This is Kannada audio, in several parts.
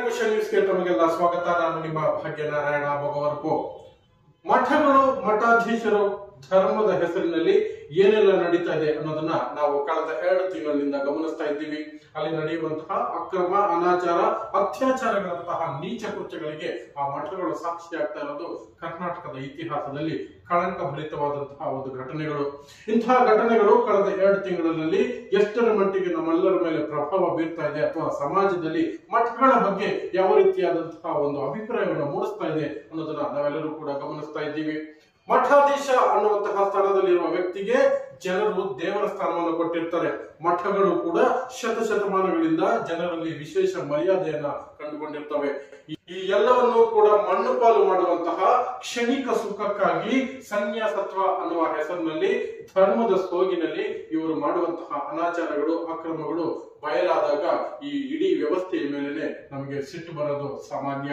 ಕುಶಲ್ ನ್ಯೂಸ್ಗೆ ತಮಗೆಲ್ಲ ಸ್ವಾಗತ ನಾನು ನಿಮ್ಮ ಭಾಗ್ಯನಾರಾಯಣ ಭಗವರ್ಪು ಮಠಗಳು ಮಠಾಧೀಶರು ಧರ್ಮದ ಹೆಸರಿನಲ್ಲಿ ಏನೆಲ್ಲ ನಡೀತಾ ಇದೆ ಅನ್ನೋದನ್ನ ನಾವು ಕಳೆದ ಎರಡು ತಿಂಗಳಿಂದ ಗಮನಿಸ್ತಾ ಇದ್ದೀವಿ ಅಲ್ಲಿ ನಡೆಯುವಂತಹ ಅಕ್ರಮ ಅನಾಚಾರ ಅತ್ಯಾಚಾರಗಳಂತಹ ನೀಚ ಕೃತ್ಯಗಳಿಗೆ ಆ ಮಠಗಳು ಸಾಕ್ಷಿಯಾಗ್ತಾ ಇರೋದು ಕರ್ನಾಟಕದ ಇತಿಹಾಸದಲ್ಲಿ ಕಳಂಕ ಭರಿತವಾದಂತಹ ಒಂದು ಘಟನೆಗಳು ಇಂತಹ ಘಟನೆಗಳು ಕಳೆದ ಎರಡು ತಿಂಗಳಲ್ಲಿ ಎಷ್ಟರ ಮಟ್ಟಿಗೆ ನಮ್ಮೆಲ್ಲರ ಮೇಲೆ ಪ್ರಭಾವ ಬೀರ್ತಾ ಇದೆ ಅಥವಾ ಸಮಾಜದಲ್ಲಿ ಮಠಗಳ ಬಗ್ಗೆ ಯಾವ ರೀತಿಯಾದಂತಹ ಒಂದು ಅಭಿಪ್ರಾಯವನ್ನು ಮೂಡಿಸ್ತಾ ಇದೆ ಅನ್ನೋದನ್ನ ನಾವೆಲ್ಲರೂ ಕೂಡ ಗಮನಿಸ್ತಾ ಇದ್ದೀವಿ ಮಠಾಧೀಶ ಅನ್ನುವಂತಹ ಸ್ಥಳದಲ್ಲಿರುವ ವ್ಯಕ್ತಿಗೆ ಜನರು ದೇವರ ಸ್ಥಾನವನ್ನು ಕೊಟ್ಟಿರ್ತಾರೆ ಮಠಗಳು ಕೂಡ ಶತಶತಮಾನಗಳಿಂದ ಜನರಲ್ಲಿ ವಿಶೇಷ ಮರ್ಯಾದೆಯನ್ನ ಕಂಡುಕೊಂಡಿರ್ತವೆ ಈ- ಈ ಎಲ್ಲವನ್ನು ಕೂಡ ಮಣ್ಣು ಪಾಲು ಮಾಡುವಂತಹ ಕ್ಷಣಿಕ ಸುಖಕ್ಕಾಗಿ ಸನ್ಯಾಸತ್ವ ಅನ್ನುವ ಹೆಸರಿನಲ್ಲಿ ಧರ್ಮದ ಸೋಗಿನಲ್ಲಿ ಇವರು ಮಾಡುವಂತಹ ಅನಾಚಾರಗಳು ಅಕ್ರಮಗಳು ಬಯಲಾದಾಗ ಈ ಇಡೀ ವ್ಯವಸ್ಥೆಯ ಮೇಲೆನೆ ನಮಗೆ ಸಿಟ್ಟು ಬರೋದು ಸಾಮಾನ್ಯ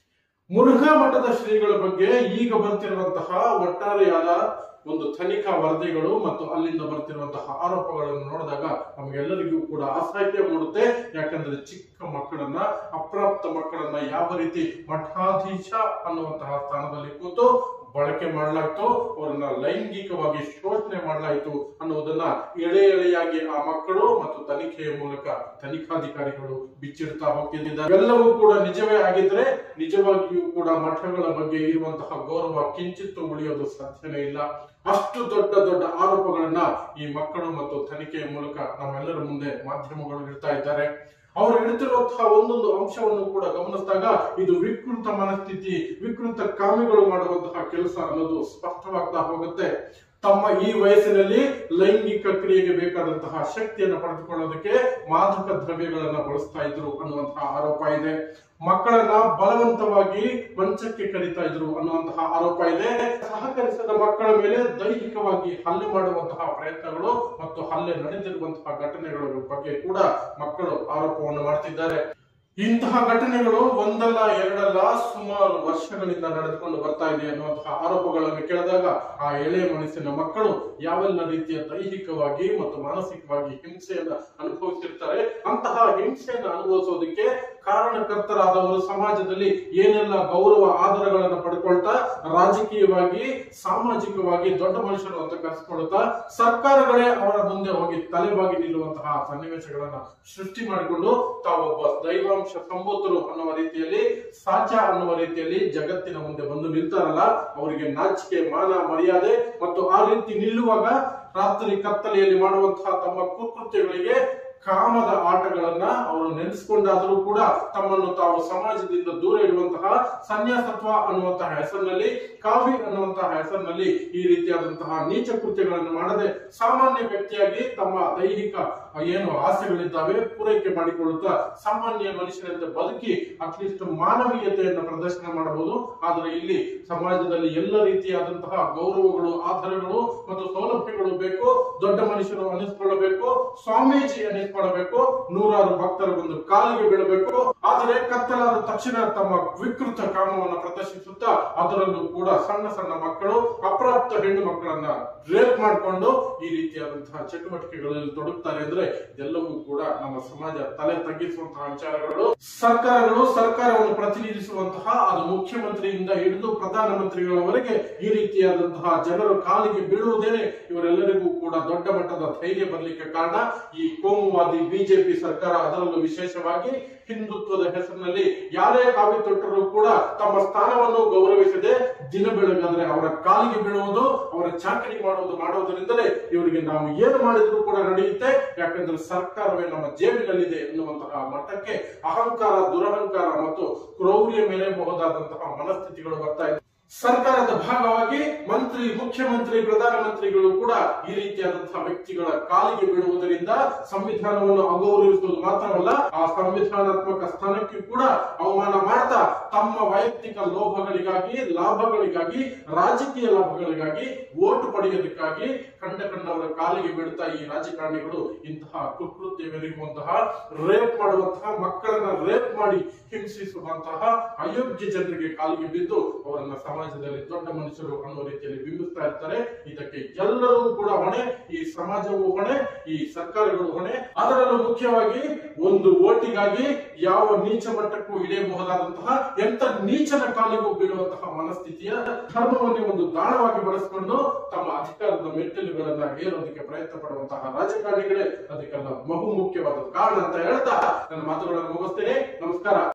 ಮುರುಘಾ ಮಠದ ಶ್ರೀಗಳ ಬಗ್ಗೆ ಈಗ ಬರ್ತಿರುವಂತಹ ಒಟ್ಟಾರೆಯಾದ ಒಂದು ತನಿಖಾ ವರದಿಗಳು ಮತ್ತು ಅಲ್ಲಿಂದ ಬರ್ತಿರುವಂತಹ ಆರೋಪಗಳನ್ನು ನೋಡಿದಾಗ ನಮಗೆಲ್ಲರಿಗೂ ಕೂಡ ಅಸಹ್ಯ ಮೂಡುತ್ತೆ ಯಾಕಂದ್ರೆ ಚಿಕ್ಕ ಮಕ್ಕಳನ್ನ ಅಪ್ರಾಪ್ತ ಮಕ್ಕಳನ್ನ ಯಾವ ರೀತಿ ಮಠಾಧೀಶ ಅನ್ನುವಂತಹ ಸ್ಥಾನದಲ್ಲಿ ಕೂತು ಬಳಕೆ ಮಾಡಲಾಯ್ತು ಅವರನ್ನ ಲೈಂಗಿಕವಾಗಿ ಶೋಷಣೆ ಮಾಡಲಾಯಿತು ಅನ್ನುವುದನ್ನ ಎಳೆ ಎಳೆಯಾಗಿ ಆ ಮಕ್ಕಳು ಮತ್ತು ತನಿಖೆಯ ಮೂಲಕ ತನಿಖಾಧಿಕಾರಿಗಳು ಬಿಚ್ಚಿಡ್ತಾ ಹೋಗ್ತಿದ್ದಾರೆ ಎಲ್ಲವೂ ಕೂಡ ನಿಜವೇ ಆಗಿದ್ರೆ ನಿಜವಾಗಿಯೂ ಕೂಡ ಮಠಗಳ ಬಗ್ಗೆ ಇರುವಂತಹ ಗೌರವ ಕಿಂಚಿತ್ತು ಉಳಿಯೋದು ಸಾಧ್ಯನೇ ಇಲ್ಲ ಅಷ್ಟು ದೊಡ್ಡ ದೊಡ್ಡ ಆರೋಪಗಳನ್ನ ಈ ಮಕ್ಕಳು ಮತ್ತು ತನಿಖೆಯ ಮೂಲಕ ನಮ್ಮೆಲ್ಲರ ಮುಂದೆ ಮಾಧ್ಯಮಗಳು ಇಡ್ತಾ ಇದ್ದಾರೆ ಅವರು ಇಡ್ತಿರುವಂತಹ ಒಂದೊಂದು ಅಂಶವನ್ನು ಕೂಡ ಗಮನಿಸಿದಾಗ ಇದು ವಿಕೃತ ಮನಸ್ಥಿತಿ ವಿಕೃತ ಕಾಮಿಗಳು ಮಾಡುವಂತಹ ಕೆಲಸ ಅನ್ನೋದು ಸ್ಪಷ್ಟವಾಗ್ತಾ ಹೋಗುತ್ತೆ ತಮ್ಮ ಈ ವಯಸ್ಸಿನಲ್ಲಿ ಲೈಂಗಿಕ ಕ್ರಿಯೆಗೆ ಬೇಕಾದಂತಹ ಶಕ್ತಿಯನ್ನು ಪಡೆದುಕೊಳ್ಳೋದಕ್ಕೆ ಮಾದಕ ದ್ರವ್ಯಗಳನ್ನ ಬಳಸ್ತಾ ಇದ್ರು ಅನ್ನುವಂತಹ ಆರೋಪ ಇದೆ ಮಕ್ಕಳನ್ನ ಬಲವಂತವಾಗಿ ಮಂಚಕ್ಕೆ ಕರೀತಾ ಇದ್ರು ಅನ್ನುವಂತಹ ಆರೋಪ ಇದೆ ಸಹಕರಿಸದ ಮಕ್ಕಳ ಮೇಲೆ ದೈಹಿಕವಾಗಿ ಹಲ್ಲೆ ಮಾಡುವಂತಹ ಪ್ರಯತ್ನಗಳು ಮತ್ತು ಹಲ್ಲೆ ನಡೆದಿರುವಂತಹ ಘಟನೆಗಳ ಬಗ್ಗೆ ಕೂಡ ಮಕ್ಕಳು ಆರೋಪವನ್ನು ಮಾಡ್ತಿದ್ದಾರೆ ಇಂತಹ ಘಟನೆಗಳು ಒಂದಲ್ಲ ಎರಡಲ್ಲ ಸುಮಾರು ವರ್ಷಗಳಿಂದ ನಡೆದುಕೊಂಡು ಬರ್ತಾ ಇದೆ ಅನ್ನುವಂತಹ ಆರೋಪಗಳನ್ನು ಕೇಳಿದಾಗ ಆ ಎಳೆ ಮನಸ್ಸಿನ ಮಕ್ಕಳು ಯಾವೆಲ್ಲ ರೀತಿಯ ದೈಹಿಕವಾಗಿ ಮತ್ತು ಮಾನಸಿಕವಾಗಿ ಹಿಂಸೆಯನ್ನ ಅನುಭವಿಸಿರ್ತಾರೆ ಅಂತಹ ಹಿಂಸೆಯನ್ನು ಅನುಭವಿಸೋದಕ್ಕೆ ಕಾರಣಕರ್ತರಾದವರು ಸಮಾಜದಲ್ಲಿ ಏನೆಲ್ಲ ಗೌರವ ಆಧಾರಗಳನ್ನು ಪಡ್ಕೊಳ್ತಾ ರಾಜಕೀಯವಾಗಿ ಸಾಮಾಜಿಕವಾಗಿ ದೊಡ್ಡ ಮನುಷ್ಯರು ಅಂತ ಕರೆಸ್ಕೊಳ್ತಾ ಸರ್ಕಾರಗಳೇ ಅವರ ಮುಂದೆ ಹೋಗಿ ತಲೆಬಾಗಿ ನಿಲ್ಲುವಂತಹ ಸನ್ನಿವೇಶಗಳನ್ನ ಸೃಷ್ಟಿ ಮಾಡಿಕೊಂಡು ತಾವೊಬ್ಬ ದೈವಾಂಶ ಸಂಬೋಧರು ಅನ್ನುವ ರೀತಿಯಲ್ಲಿ ಸಾಚ ಅನ್ನುವ ರೀತಿಯಲ್ಲಿ ಜಗತ್ತಿನ ಮುಂದೆ ಬಂದು ನಿಲ್ತಾರಲ್ಲ ಅವರಿಗೆ ನಾಚಿಕೆ ಮಾನ ಮರ್ಯಾದೆ ಮತ್ತು ಆ ರೀತಿ ನಿಲ್ಲುವಾಗ ರಾತ್ರಿ ಕತ್ತಲೆಯಲ್ಲಿ ಮಾಡುವಂತಹ ತಮ್ಮ ಕುಕೃತ್ಯಗಳಿಗೆ ಕಾಮದ ಆಟಗಳನ್ನ ಅವರು ನೆನೆಸ್ಕೊಂಡಾದರೂ ಕೂಡ ತಮ್ಮನ್ನು ತಾವು ಸಮಾಜದಿಂದ ದೂರ ಇಡುವಂತಹ ಸನ್ಯಾಸತ್ವ ಅನ್ನುವಂತಹ ಹೆಸರಿನಲ್ಲಿ ಕಾಫಿ ಅನ್ನುವಂತಹ ಹೆಸರಿನಲ್ಲಿ ಈ ರೀತಿಯಾದಂತಹ ನೀಚ ಕೃತ್ಯಗಳನ್ನು ಮಾಡದೆ ಸಾಮಾನ್ಯ ವ್ಯಕ್ತಿಯಾಗಿ ತಮ್ಮ ದೈಹಿಕ ಏನು ಆಸೆಗಳಿದ್ದಾವೆ ಪೂರೈಕೆ ಮಾಡಿಕೊಳ್ಳುತ್ತಾ ಸಾಮಾನ್ಯ ಮನುಷ್ಯರಂತೆ ಬದುಕಿ ಅಟ್ಲೀಸ್ಟ್ ಮಾನವೀಯತೆಯನ್ನು ಪ್ರದರ್ಶನ ಮಾಡಬಹುದು ಆದರೆ ಇಲ್ಲಿ ಸಮಾಜದಲ್ಲಿ ಎಲ್ಲ ರೀತಿಯಾದಂತಹ ಗೌರವಗಳು ಆಧಾರಗಳು ಮತ್ತು ಸೌಲಭ್ಯಗಳು ಬೇಕು ದೊಡ್ಡ ಮನುಷ್ಯರು ಅನಿಸ್ಕೊಳ್ಳಬೇಕು ಸ್ವಾಮೀಜಿ ಅನಿಸ್ಕೊಳ್ಳಬೇಕು ನೂರಾರು ಭಕ್ತರ ಬಂದು ಕಾಲಿಗೆ ಬೀಳಬೇಕು ಆದರೆ ಕತ್ತಲಾದ ತಕ್ಷಣ ತಮ್ಮ ವಿಕೃತ ಕಾಮವನ್ನು ಪ್ರದರ್ಶಿಸುತ್ತಾ ಅದರಲ್ಲೂ ಕೂಡ ಸಣ್ಣ ಸಣ್ಣ ಮಕ್ಕಳು ಅಪ್ರಾಪ್ತ ಹೆಣ್ಣು ಮಕ್ಕಳನ್ನ ರೇಪ್ ಮಾಡಿಕೊಂಡು ಈ ರೀತಿಯಾದಂತಹ ಚಟುವಟಿಕೆಗಳಲ್ಲಿ ತೊಡಗುತ್ತಾರೆ ಅಂದ್ರೆ ಇದೆಲ್ಲವೂ ಕೂಡ ನಮ್ಮ ಸಮಾಜ ತಲೆ ತಗ್ಗಿಸುವಂತಹ ವಿಚಾರಗಳು ಸರ್ಕಾರಗಳು ಸರ್ಕಾರವನ್ನು ಪ್ರತಿನಿಧಿಸುವಂತಹ ಅದು ಮುಖ್ಯಮಂತ್ರಿಯಿಂದ ಹಿಡಿದು ಪ್ರಧಾನಮಂತ್ರಿಗಳವರೆಗೆ ಈ ರೀತಿಯಾದಂತಹ ಜನರು ಕಾಲಿಗೆ ಬೀಳುವುದೇನೆ ಇವರೆಲ್ಲರಿಗೂ ಕೂಡ ದೊಡ್ಡ ಮಟ್ಟದ ಧೈರ್ಯ ಬರಲಿಕ್ಕೆ ಕಾರಣ ಈ ಕೋಮುವಾದಿ ಬಿಜೆಪಿ ಸರ್ಕಾರ ಅದರಲ್ಲೂ ವಿಶೇಷವಾಗಿ ಹಿಂದುತ್ವದ ಹೆಸರಿನಲ್ಲಿ ಯಾರೇ ಕಾವಿ ತೊಟ್ಟರೂ ಕೂಡ ತಮ್ಮ ಸ್ಥಾನವನ್ನು ಗೌರವಿಸದೆ ದಿನ ಬೆಳಗಾದ್ರೆ ಅವರ ಕಾಲಿಗೆ ಬೀಳುವುದು ಅವರ ಚಾಕರಿ ಮಾಡುವುದು ಮಾಡೋದರಿಂದಲೇ ಇವರಿಗೆ ನಾವು ಏನು ಮಾಡಿದ್ರು ಕೂಡ ನಡೆಯುತ್ತೆ ಯಾಕಂದ್ರೆ ಸರ್ಕಾರವೇ ನಮ್ಮ ಜೇಬಿನಲ್ಲಿದೆ ಎನ್ನುವಂತಹ ಮಟ್ಟಕ್ಕೆ ಅಹಂಕಾರ ದುರಹಂಕಾರ ಮತ್ತು ಕ್ರೌರ್ಯ ಮೆರೆಯಬಹುದಾದಂತಹ ಮನಸ್ಥಿತಿಗಳು ಬರ್ತಾ ಇದೆ ಸರ್ಕಾರದ ಭಾಗವಾಗಿ ಮಂತ್ರಿ ಮುಖ್ಯಮಂತ್ರಿ ಪ್ರಧಾನಮಂತ್ರಿಗಳು ಕೂಡ ಈ ರೀತಿಯಾದಂತಹ ವ್ಯಕ್ತಿಗಳ ಕಾಲಿಗೆ ಬೀಳುವುದರಿಂದ ಸಂವಿಧಾನವನ್ನು ಅಗೌರವಿಸುವುದು ಮಾತ್ರವಲ್ಲ ಆ ಸಂವಿಧಾನಾತ್ಮಕ ಸ್ಥಾನಕ್ಕೆ ಕೂಡ ಅವಮಾನ ಮಾಡ್ತಾ ತಮ್ಮ ವೈಯಕ್ತಿಕ ಲೋಭಗಳಿಗಾಗಿ ಲಾಭಗಳಿಗಾಗಿ ರಾಜಕೀಯ ಲಾಭಗಳಿಗಾಗಿ ಓಟು ಪಡೆಯೋದಕ್ಕಾಗಿ ಕಂಡ ಕಂಡವರ ಕಾಲಿಗೆ ಬೀಳ್ತಾ ಈ ರಾಜಕಾರಣಿಗಳು ಇಂತಹ ಕುಕೃತ್ಯವೆರಗುವಂತಹ ರೇಪ್ ಮಾಡುವಂತಹ ಮಕ್ಕಳನ್ನ ರೇಪ್ ಮಾಡಿ ಹಿಂಸಿಸುವಂತಹ ಅಯೋಗ್ಯ ಜನರಿಗೆ ಕಾಲಿಗೆ ಬಿದ್ದು ಅವರನ್ನ ಸಮಾಜ ಸಮಾಜದಲ್ಲಿ ದೊಡ್ಡ ಮನುಷ್ಯರು ಅನ್ನೋ ರೀತಿಯಲ್ಲಿ ಬಿಂಬಿಸ್ತಾ ಇರ್ತಾರೆ ಇದಕ್ಕೆ ಎಲ್ಲರೂ ಕೂಡ ಹೊಣೆ ಈ ಸಮಾಜವು ಹೊಣೆ ಈ ಸರ್ಕಾರಗಳು ಹೊಣೆ ಅದರಲ್ಲೂ ಮುಖ್ಯವಾಗಿ ಒಂದು ಓಟಿಗಾಗಿ ಯಾವ ನೀಚ ಮಟ್ಟಕ್ಕೂ ಇಳಿಯಬಹುದಾದಂತಹ ಎಂತ ನೀಚನ ಕಾಲಿಗೂ ಬೀಳುವಂತಹ ಮನಸ್ಥಿತಿಯ ಧರ್ಮವನ್ನೇ ಒಂದು ದಾಳವಾಗಿ ಬಳಸಿಕೊಂಡು ತಮ್ಮ ಅಧಿಕಾರದ ಮೆಟ್ಟಿಲುಗಳನ್ನ ಏರೋದಕ್ಕೆ ಪ್ರಯತ್ನ ಪಡುವಂತಹ ರಾಜಕಾರಣಿಗಳೇ ಅದಕ್ಕೆಲ್ಲ ಬಹು ಮುಖ್ಯವಾದ ಕಾರಣ ಅಂತ ಹೇಳ್ತಾ ನನ್ನ ಮಾತುಗಳನ್ನು ಮುಗಿಸ್ತೇನೆ ನಮಸ್ಕಾರ